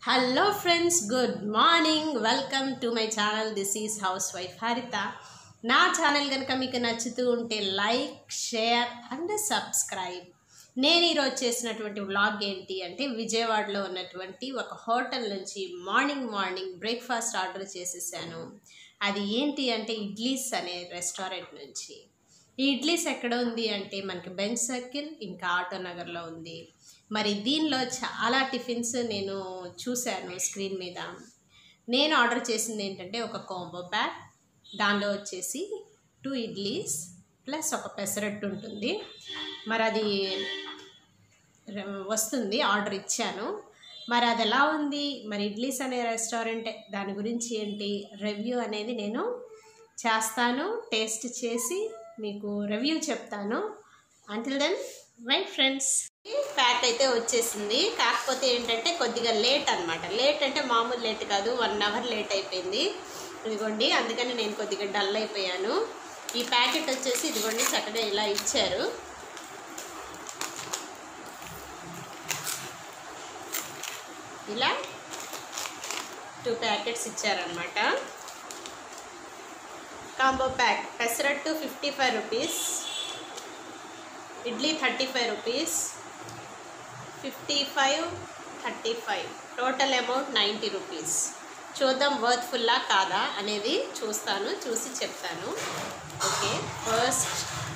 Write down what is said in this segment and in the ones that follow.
hello friends good morning welcome to my channel this is housewife Haritha నా channel కనుక మీకు నచ్చుతూ ఉంటే like share and subscribe నేను ఈరోజు చేసినటువంటి వ్లాగ్ ఏంటి అంటే విజయవాడలో ఉన్నటువంటి ఒక హోటల్ నుంచి మార్నింగ్ మార్నింగ్ బ్రేక్ఫాస్ట్ ఆర్డర్ చేసేసాను అది ఏంటి అంటే ఇడ్లీస్ అనే రెస్టారెంట్ నుంచి ఈ ఇడ్లీస్ ఎక్కడ ఉంది అంటే మనకి బెంచ్ సర్కిల్ ఇంకా ఆటో నగర్లో ఉంది మరి దీనిలో చాలా టిఫిన్స్ నేను చూశాను స్క్రీన్ మీద నేను ఆర్డర్ చేసింది ఏంటంటే ఒక కాంబో ప్యాక్ దానిలో వచ్చేసి టూ ఇడ్లీస్ ప్లస్ ఒక పెసరట్టు ఉంటుంది మరి అది ర- వస్తుంది ఆర్డర్ ఇచ్చాను మరి అది ఎలా ఉంది మరి ఇడ్లీస్ అనే రెస్టారెంట్ దాని గురించి ఏంటి రివ్యూ అనేది నేను చేస్తాను టేస్ట్ చేసి మీకు రివ్యూ చెప్తాను until then my friends pack అయితే వచ్చేసింది కాకపోతే ఏంటంటే కొద్దిగా లేట్ అనమాట లేట్ అంటే మామూలు లేట్ కాదు వన్ అవర్ లేట్ అయిపోయింది ఇదిగోండి అందుకని నేను కొద్దిగా డల్ అయిపోయాను ఈ ప్యాకెట్ వచ్చేసి ఇదిగోండి చక్కగా ఇలా ఇచ్చారు ఇలా టూ ప్యాకెట్స్ ఇచ్చారనమాట combo pack pesarattu fifty five rupees idli thirty five rupees fifty five thirty five total amount ninety rupees చూద్దాం వర్త్ఫుల్లా కాదా అనేది చూస్తాను చూసి చెప్తాను ఓకే ఫస్ట్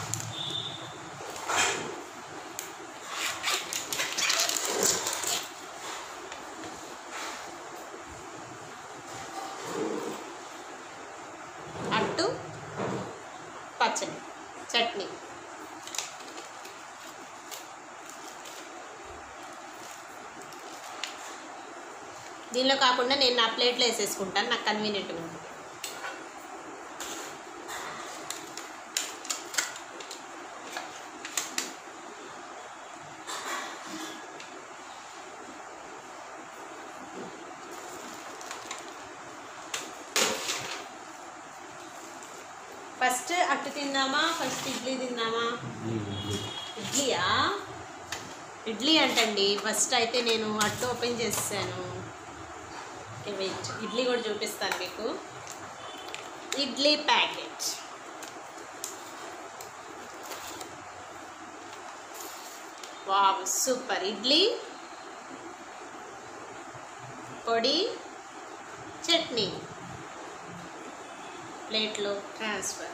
అట్టు పచ్చడి చట్నీ దీనిలో కాకుండా నేను నా ప్లేట్లో వేసేసుకుంటాను నాకు కన్వీనియంట్గా ఉంటుంది ఫస్ట్ అట్టు తిందామా ఫస్ట్ ఇడ్లీ తిందామా ఇడ్లీయా ఇడ్లీ అంటండి ఫస్ట్ అయితే నేను అట్టు ఓపెన్ చేసాను ఓకే వెయిట్ ఇడ్లీ కూడా చూపిస్తాను మీకు idli packet wow super idli పొడి చట్నీ ప్లేట్లో ట్రాన్స్ఫర్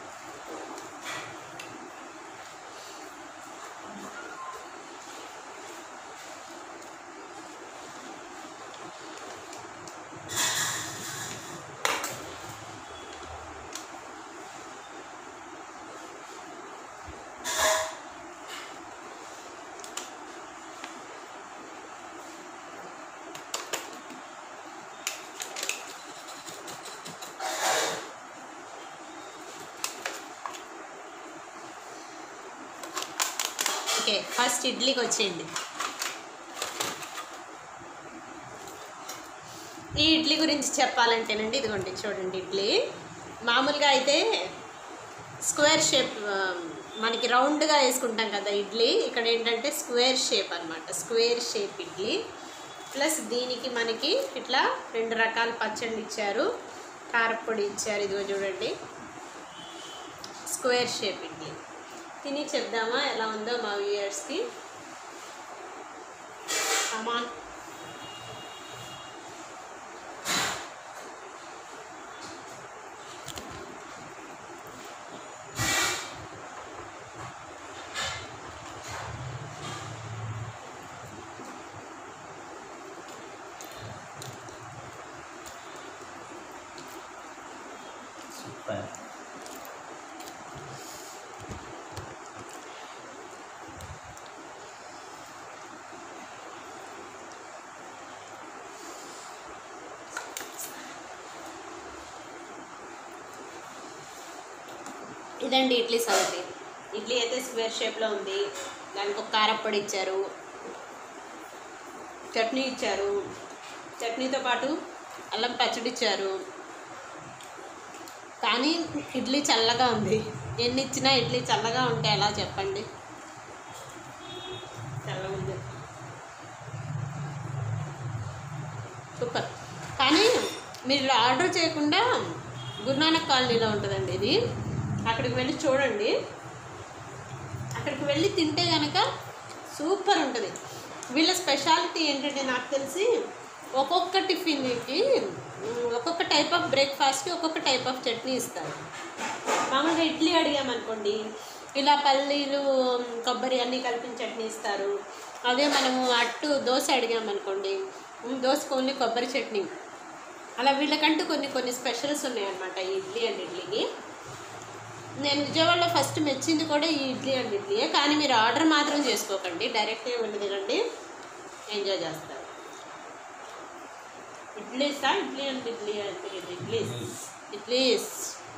ఓకే ఫస్ట్ ఇడ్లీకి వచ్చేయండి ఈ ఇడ్లీ గురించి చెప్పాలంటేనండి ఇదిగోండి చూడండి ఇడ్లీ మామూలుగా అయితే స్క్వేర్ షేప్ ఆ, మనకి రౌండ్గా వేసుకుంటాం కదా ఇడ్లీ ఇక్కడ ఏంటంటే స్క్వేర్ షేప్ అన్నమాట స్క్వేర్ షేప్ ఇడ్లీ ప్లస్ దీనికి మనకి ఇట్లా రెండు రకాల పచ్చళ్ళు ఇచ్చారు కారపొడి ఇచ్చారు ఇదిగో చూడండి స్క్వేర్ షేప్ ఇడ్లీ తిని చెప్దామా ఎలా ఉందో మా వ్యూయర్స్కి అమాన్ సూపర్ ఇదండి ఇడ్లీ సంగతి ఇడ్లీ అయితే స్క్వేర్ షేప్లో ఉంది దానికి ఒక కారప్పొడి ఇచ్చారు చట్నీ ఇచ్చారు చట్నీతో పాటు అల్లం పచ్చడి ఇచ్చారు కానీ ఇడ్లీ చల్లగా ఉంది ఎన్ని ఇచ్చినా ఇడ్లీ చల్లగా ఉంటే ఎలా చెప్పండి చల్లగా ఉంది సూపర్ కానీ మీరు ఇలా ఆర్డర్ చేయకుండా గురునానక్ కాలనీలో ఉంటుందండి ఇది అక్కడికి వెళ్ళి చూడండి అక్కడికి వెళ్ళి తింటే కనుక సూపర్ ఉంటుంది వీళ్ళ స్పెషాలిటీ ఏంటంటే నాకు తెలిసి ఒక్కొక్క టిఫిన్కి ఉమ్, ఒక్కొక్క టైప్ ఆఫ్ బ్రేక్ఫాస్ట్కి ఒక్కొక్క టైప్ ఆఫ్ చట్నీ ఇస్తారు మామూలుగా ఇడ్లీ అడిగామనుకోండి ఇలా పల్లీలు ఉమ్, కొబ్బరి అన్నీ కలిపిన చట్నీ ఇస్తారు అదే మనము అట్టు దోశ అడిగామనుకోండి ఉమ్, దోశకు ఓన్లీ కొబ్బరి చట్నీ అలా వీళ్ళకంటూ కొన్ని కొన్ని స్పెషల్స్ ఉన్నాయన్నమాట ఈ ఇడ్లీ అండ్ ఇడ్లీకి నేను విజయవాడలో ఫస్ట్ మెచ్చింది కూడా ఈ ఇడ్లీ అండ్ ఇడ్లీయే కానీ మీరు ఆర్డర్ మాత్రం చేసుకోకండి డైరెక్ట్గా వెళ్ళి తినండి ఎంజాయ్ చేస్తారు ఇడ్లీసా ఇడ్లీ అండ్ ఇడ్లీ అంటే ఇది ఇడ్లీస్ ఇడ్లీస్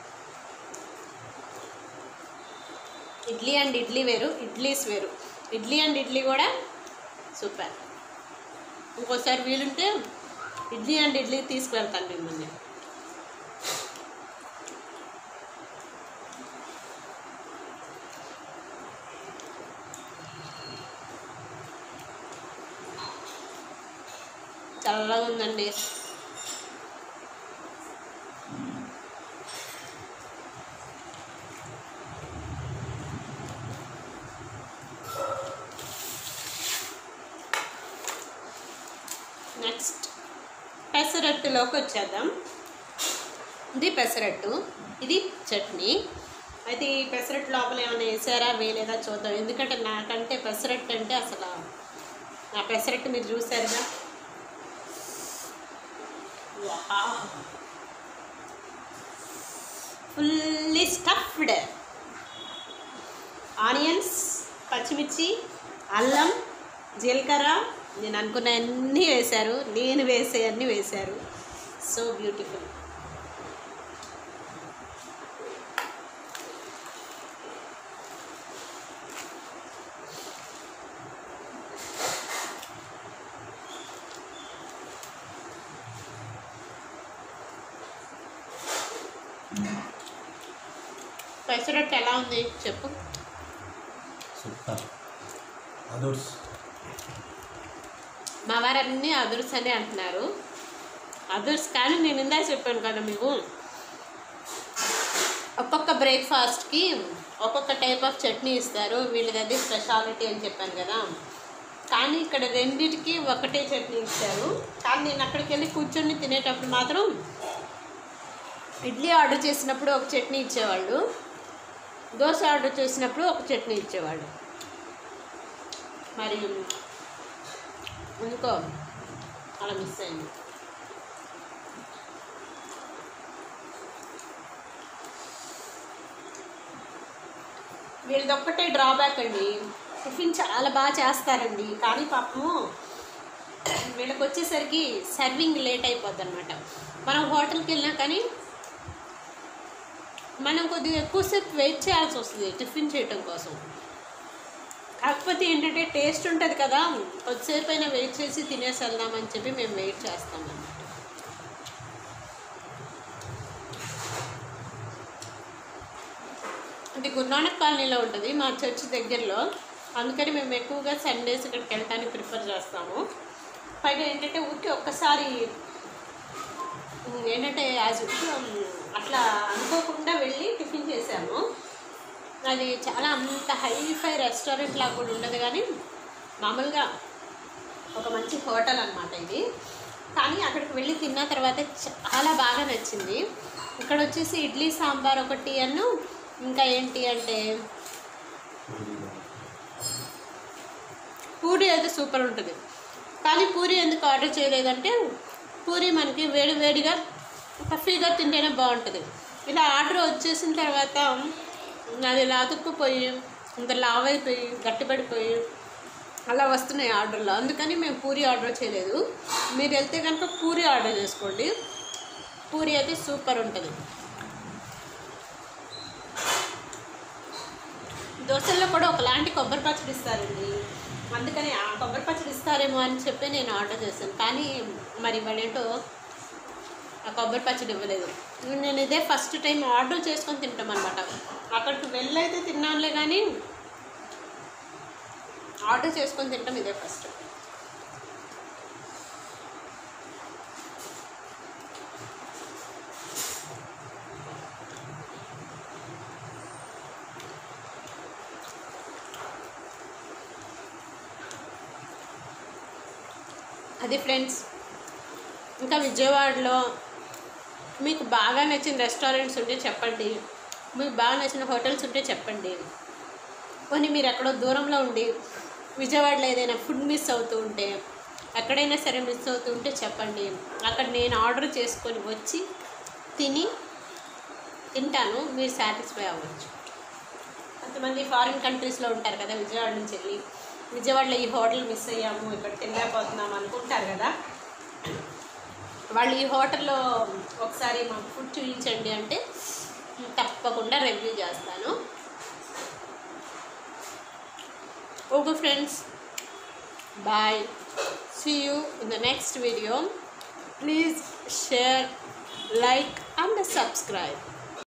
ఇడ్లీ అండ్ ఇడ్లీ వేరు ఇడ్లీస్ వేరు ఇడ్లీ అండ్ ఇడ్లీ కూడా సూపర్ ఇంకోసారి వీలుంటే ఇడ్లీ అండ్ ఇడ్లీ తీసుకువెళ్తాను మిమ్మల్ని చల్లగా ఉందండి నెక్స్ట్ పెసరట్టులోకి వచ్చేద్దాం ఇది పెసరట్టు ఇది చట్నీ అయితే ఈ పెసరట్టు లోపల ఏమైనా వేసారా వేయలేదా చూద్దాం ఎందుకంటే నాకంటే పెసరట్టు అంటే అసలు నా పెసరట్టు మీరు చూసారుగా ఫుల్లీ స్టఫ్డ్ ఆనియన్స్ పచ్చిమిర్చి అల్లం జీలకర్ర నేను అనుకున్న అన్నీ వేశారు నేను వేసే అన్నీ వేశారు సో బ్యూటిఫుల్ పెసరట్టు ఎలా ఉంది చెప్పు సూపర్ అదర్స్ మా వారు అన్నీ అదుర్స్ అని అంటున్నారు అదుర్స్ కానీ నేను ఇందా చెప్పాను కదా మీకు ఒక్కొక్క బ్రేక్ఫాస్ట్కి ఒక్కొక్క టైప్ ఆఫ్ చట్నీ ఇస్తారు వీళ్ళది అది స్పెషాలిటీ అని చెప్పాను కదా కానీ ఇక్కడ రెండిటికి ఒకటే చట్నీ ఇస్తారు కానీ నేను అక్కడికి వెళ్ళి కూర్చొని తినేటప్పుడు మాత్రం ఇడ్లీ ఆర్డర్ చేసినప్పుడు ఒక చట్నీ ఇచ్చేవాళ్ళు దోశ ఆర్డర్ చేసినప్పుడు ఒక చట్నీ ఇచ్చేవాళ్ళు మరి ఎందుకో అలా మిస్ అయింది వీళ్ళది ఒక్కటే డ్రాబ్యాక్ అండి టిఫిన్ చాలా బాగా చేస్తారండి కానీ పాపము వీళ్ళకి వచ్చేసరికి సర్వింగ్ లేట్ అయిపోద్ది అనమాట మనం హోటల్కి వెళ్ళినా కానీ మనం కొద్దిగా ఎక్కువసేపు వెయిట్ చేయాల్సి వస్తుంది టిఫిన్ చేయటం కోసం కాకపోతే ఏంటంటే టేస్ట్ ఉంటుంది కదా కొద్దిసేపు అయినా వెయిట్ చేసి తినేసి వెళ్దామని చెప్పి మేము వెయిట్ చేస్తాం అన్నమాట ఇది గురునానక్ కాలనీలో ఉంటుంది మా చర్చ్ దగ్గరలో అందుకని మేము ఎక్కువగా సండేస్ ఇక్కడికి వెళ్ళడానికి ప్రిఫర్ చేస్తాము పైగా ఏంటంటే ఊరికి ఒక్కసారి ఉమ్, ఏంటంటే యాజ్ అట్లా అనుకోకుండా వెళ్ళి టిఫిన్ చేసాము అది చాలా అంత హైఫై రెస్టారెంట్ లాగా కూడా ఉండదు కానీ మామూలుగా ఒక మంచి హోటల్ అనమాట ఇది కానీ అక్కడికి వెళ్ళి తిన్న తర్వాత చాలా బాగా నచ్చింది ఇక్కడ వచ్చేసి ఇడ్లీ సాంబార్ ఒకటి అన్ను ఇంకా ఏంటి అంటే పూరి అయితే సూపర్ ఉంటుంది కానీ పూరి ఎందుకు ఆర్డర్ చేయలేదంటే పూరి మనకి వేడి వేడిగా కఫీగా తింటేనే బాగుంటుంది ఇలా ఆర్డర్ వచ్చేసిన తర్వాత అది ఇలా అతుక్కుపోయి ఇంత లావ్ అయిపోయి గట్టిపడిపోయి అలా వస్తున్నాయి ఆర్డర్లో అందుకని మేము పూరి ఆర్డర్ చేయలేదు మీరు వెళ్తే కనుక పూరి ఆర్డర్ చేసుకోండి పూరి అయితే సూపర్ ఉంటుంది దోశల్లో కూడా ఒకలాంటి కొబ్బరి పచ్చడి ఇస్తారండి అందుకని ఆ కొబ్బరి పచ్చడి ఇస్తారేమో అని చెప్పి నేను ఆర్డర్ చేశాను కానీ మరి వాళ్ళేంటో ఆ కొబ్బరి పచ్చడి ఇవ్వలేదు నేను ఇదే ఫస్ట్ టైం ఆర్డర్ చేసుకొని తింటాం అనమాట అక్కడికి వెళ్ళైతే తిన్నానులే కానీ ఆర్డర్ చేసుకొని తింటాం ఇదే ఫస్ట్ అది ఫ్రెండ్స్ ఇంకా విజయవాడలో మీకు బాగా నచ్చిన రెస్టారెంట్స్ ఉంటే చెప్పండి మీకు బాగా నచ్చిన హోటల్స్ ఉంటే చెప్పండి కొన్ని మీరు ఎక్కడో దూరంలో ఉండి విజయవాడలో ఏదైనా ఫుడ్ మిస్ అవుతూ ఉంటే ఎక్కడైనా సరే మిస్ అవుతూ ఉంటే చెప్పండి అక్కడ నేను ఆర్డర్ చేసుకొని వచ్చి తిని తింటాను మీరు సాటిస్ఫై అవ్వచ్చు కొంతమంది ఫారిన్ కంట్రీస్లో ఉంటారు కదా విజయవాడ నుంచి వెళ్ళి విజయవాడలో ఈ హోటల్ మిస్ అయ్యాము ఇక్కడ తినలేకపోతున్నాము అనుకుంటారు కదా వాళ్ళు ఈ హోటల్లో ఒకసారి మాకు ఫుడ్ చూపించండి అంటే తప్పకుండా రివ్యూ చేస్తాను okay friends bye see you in the next video please share like and subscribe